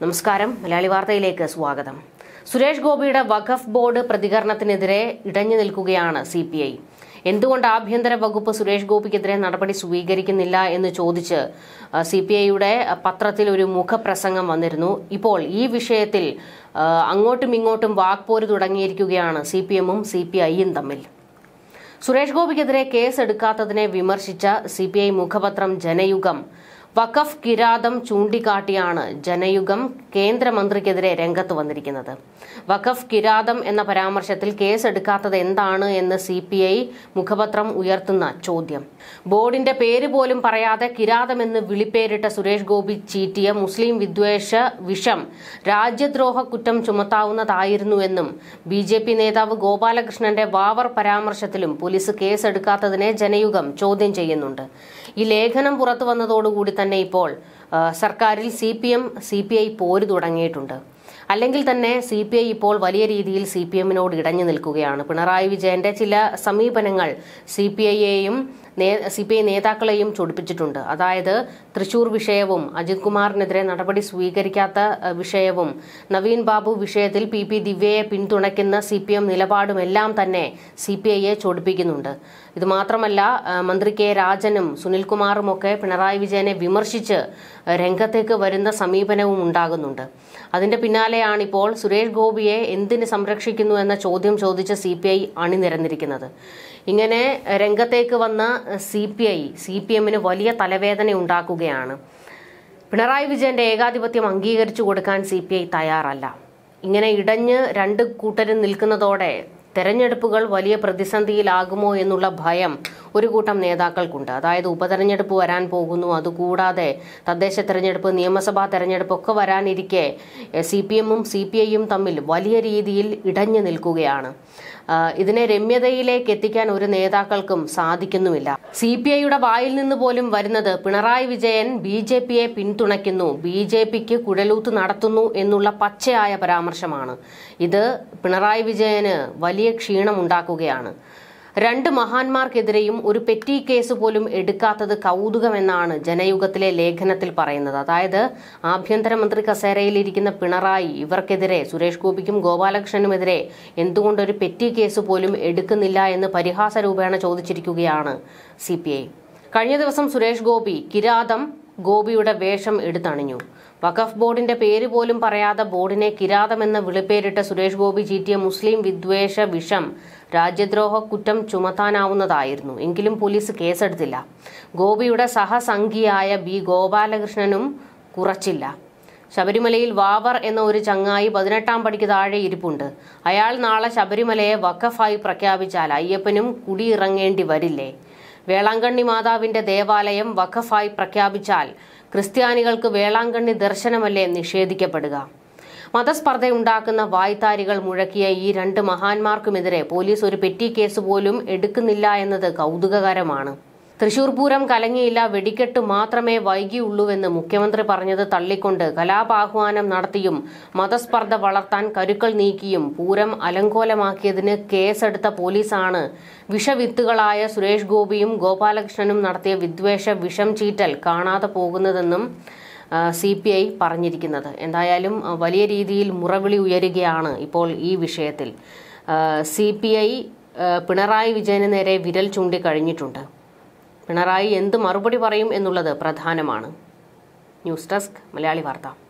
നമസ്കാരം മലയാളി വാർത്തയിലേക്ക് സ്വാഗതം സുരേഷ് ഗോപിയുടെ വഖഫ് ബോർഡ് പ്രതികരണത്തിനെതിരെ ഇടഞ്ഞു നിൽക്കുകയാണ് സി പി ഐ എന്തുകൊണ്ട് ആഭ്യന്തര വകുപ്പ് സുരേഷ് ഗോപിക്കെതിരെ നടപടി സ്വീകരിക്കുന്നില്ല എന്ന് ചോദിച്ച് സി പി ഐയുടെ പത്രത്തിൽ ഒരു മുഖപ്രസംഗം വന്നിരുന്നു ഇപ്പോൾ ഈ വിഷയത്തിൽ ആ, അങ്ങോട്ടും ഇങ്ങോട്ടും വാക്പോര് തുടങ്ങിയിരിക്കുകയാണ് സി പി എമ്മും സി പി ഐയും തമ്മിൽ സുരേഷ് ഗോപിക്കെതിരെ കേസ് എടുക്കാത്തതിനെ വിമർശിച്ച സി പി ഐ മുഖപത്രം ജനയുഗം വഖഫ് കിരാതം ചൂണ്ടിക്കാട്ടിയാണ് ജനയുഗം കേന്ദ്രമന്ത്രിക്കെതിരെ രംഗത്ത് വന്നിരിക്കുന്നത് വഖഫ് കിരാതം എന്ന പരാമർശത്തിൽ കേസ് എടുക്കാത്തത് എന്താണ് എന്ന് സി പി ഐ മുഖപത്രം ഉയർത്തുന്ന ചോദ്യം ബോർഡിന്റെ പേര് പോലും പറയാതെ കിരാതമെന്ന് വിളിപ്പേരിട്ട സുരേഷ് ഗോപി ചീറ്റിയ മുസ്ലിം വിദ്വേഷ വിഷം രാജ്യദ്രോഹ കുറ്റം ചുമത്താവുന്നതായിരുന്നുവെന്നും ബി ജെ പി നേതാവ് ഗോപാലകൃഷ്ണന്റെ വാവർ പരാമർശത്തിലും പോലീസ് കേസെടുക്കാത്തതിനെ ജനയുഗം ചോദ്യം ചെയ്യുന്നുണ്ട് ഈ ലേഖനം പുറത്തു വന്നതോടുകൂടി തന്നെ ഇപ്പോൾ ആ, സർക്കാരിൽ C P M C P I പോര് തുടങ്ങിയിട്ടുണ്ട് അല്ലെങ്കിൽ തന്നെ സി പി ഐ ഇപ്പോൾ വലിയ രീതിയിൽ സി പി എമ്മിനോട് ഇടഞ്ഞു നിൽക്കുകയാണ് പിണറായി വിജയന്റെ ചില സമീപനങ്ങൾ സി പി ഐയെയും സി പി ഐ നേതാക്കളെയും ചൊടിപ്പിച്ചിട്ടുണ്ട് അതായത് തൃശൂർ വിഷയവും അജിത് കുമാറിനെതിരെ നടപടി സ്വീകരിക്കാത്ത അഹ്, വിഷയവും നവീൻ ബാബു വിഷയത്തിൽ പി പി ദിവ്യയെ പിന്തുണയ്ക്കുന്ന സി പി എം നിലപാടുമെല്ലാം തന്നെ സി പി ഐയെ ചൊടിപ്പിക്കുന്നുണ്ട് ഇത് മാത്രമല്ല അഹ്, മന്ത്രി കെ രാജനും സുനിൽകുമാറും ഒക്കെ പിണറായി വിജയനെ വിമർശിച്ച് അഹ്, രംഗത്തേക്ക് വരുന്ന സമീപനവും ഉണ്ടാകുന്നുണ്ട് അതിന്റെ പിന്നാലെയാണ് ഇപ്പോൾ സുരേഷ് ഗോപിയെ എന്തിന് സംരക്ഷിക്കുന്നു എന്ന ചോദ്യം ചോദിച്ച് സി പി ഐ അണിനിരന്നിരിക്കുന്നത് ഇങ്ങനെ രംഗത്തേക്ക് വന്ന C P I C P എമ്മിന് വലിയ തലവേദന ഉണ്ടാക്കുകയാണ് പിണറായി വിജയന്റെ ഏകാധിപത്യം അംഗീകരിച്ചു കൊടുക്കാൻ സി പി ഐ തയ്യാറല്ല ഇങ്ങനെ ഇടഞ്ഞ് രണ്ട് കൂട്ടരും നിൽക്കുന്നതോടെ തെരഞ്ഞെടുപ്പുകൾ വലിയ പ്രതിസന്ധിയിലാകുമോ എന്നുള്ള ഭയം ഒരു കൂട്ടം നേതാക്കൾക്കുണ്ട് അതായത് ഉപതെരഞ്ഞെടുപ്പ് വരാൻ പോകുന്നു അതുകൂടാതെ തദ്ദേശ തെരഞ്ഞെടുപ്പ് നിയമസഭാ തെരഞ്ഞെടുപ്പ് ഒക്കെ വരാനിരിക്കെ സി പി എമ്മും സി പി ഐയും തമ്മിൽ വലിയ രീതിയിൽ ഇടഞ്ഞു നിൽക്കുകയാണ് ആ, ഇതിനെ രമ്യതയിലേക്ക് എത്തിക്കാൻ ഒരു നേതാക്കൾക്കും സാധിക്കുന്നുമില്ല സി പി ഐയുടെ വായിൽ നിന്ന് പോലും വരുന്നത് പിണറായി വിജയൻ ബി ജെ പിയെ പിന്തുണയ്ക്കുന്നു ബി ജെ പിക്ക് കുഴലൂത്ത് നടത്തുന്നു എന്നുള്ള പച്ചയായ പരാമർശമാണ് ഇത് പിണറായി വിജയന് വലിയ ക്ഷീണമുണ്ടാക്കുകയാണ് രണ്ട് മഹാന്മാർക്കെതിരെയും ഒരു പെറ്റി കേസ് പോലും എടുക്കാത്തത് കൗതുകമെന്നാണ് ജനയുഗത്തിലെ ലേഖനത്തിൽ പറയുന്നത് അതായത് ആഭ്യന്തരമന്ത്രി കസേരയിലിരിക്കുന്ന പിണറായി ഇവർക്കെതിരെ സുരേഷ് ഗോപിക്കും ഗോപാലകൃഷ്ണനുമെതിരെ എന്തുകൊണ്ടൊരു പെറ്റി കേസ് പോലും എടുക്കുന്നില്ല എന്ന് പരിഹാസ രൂപേണ ചോദിച്ചിരിക്കുകയാണ് സി കഴിഞ്ഞ ദിവസം സുരേഷ് ഗോപി കിരാതം ഗോപിയുടെ വേഷം എടുത്തണിഞ്ഞു വഖഫ് ബോർഡിന്റെ പേര് പോലും പറയാതെ ബോർഡിനെ കിരാതമെന്ന വിളിപ്പേരിട്ട സുരേഷ് ഗോപി ചീറ്റിയ മുസ്ലിം വിദ്വേഷ വിഷം രാജ്യദ്രോഹ കുറ്റം ചുമത്താനാവുന്നതായിരുന്നു എങ്കിലും പോലീസ് കേസെടുത്തില്ല ഗോപിയുടെ സഹസംഘിയായ ബി ഗോപാലകൃഷ്ണനും കുറച്ചില്ല ശബരിമലയിൽ വാവർ എന്ന ഒരു ചങ്ങായി പതിനെട്ടാം പടിക്ക് താഴെ ഇരിപ്പുണ്ട് അയാൾ നാളെ ശബരിമലയെ വഖഫായി പ്രഖ്യാപിച്ചാൽ അയ്യപ്പനും കുടിയിറങ്ങേണ്ടി വരില്ലേ വേളാങ്കണ്ണി മാതാവിന്റെ ദേവാലയം വഖഫായി പ്രഖ്യാപിച്ചാൽ ക്രിസ്ത്യാനികൾക്ക് വേളാങ്കണ്ണി ദർശനമല്ലേ നിഷേധിക്കപ്പെടുക മതസ്പർദ്ധയുണ്ടാക്കുന്ന വായ്ത്താരികൾ മുഴക്കിയ ഈ രണ്ട് മഹാന്മാർക്കുമെതിരെ പോലീസ് ഒരു പെറ്റി കേസ് പോലും എടുക്കുന്നില്ല എന്നത് കൗതുകകരമാണ് തൃശൂർ പൂരം കലങ്ങിയില്ല വെടിക്കെട്ട് മാത്രമേ വൈകിയുള്ളൂവെന്ന് മുഖ്യമന്ത്രി പറഞ്ഞത് തള്ളിക്കൊണ്ട് കലാപാഹ്വാനം നടത്തിയും മതസ്പർദ്ധ വളർത്താൻ കരുക്കൾ നീക്കിയും പൂരം അലങ്കോലമാക്കിയതിന് കേസെടുത്ത പോലീസാണ് വിഷവിത്തുകളായ സുരേഷ് ഗോപിയും ഗോപാലകൃഷ്ണനും നടത്തിയ വിദ്വേഷ വിഷം ചീറ്റൽ കാണാതെ പോകുന്നതെന്നും സി പി ഐ പറഞ്ഞിരിക്കുന്നത് എന്തായാലും ആ, വലിയ രീതിയിൽ മുറവിളി ഉയരുകയാണ് ഇപ്പോൾ ഈ വിഷയത്തിൽ സി പി ഐ പിണറായി വിജയന് നേരെ വിരൽ ചൂണ്ടിക്കഴിഞ്ഞിട്ടുണ്ട് പിണറായി എന്ത് മറുപടി പറയും എന്നുള്ളത് പ്രധാനമാണ് ന്യൂസ് ഡെസ്ക് മലയാളി വാർത്ത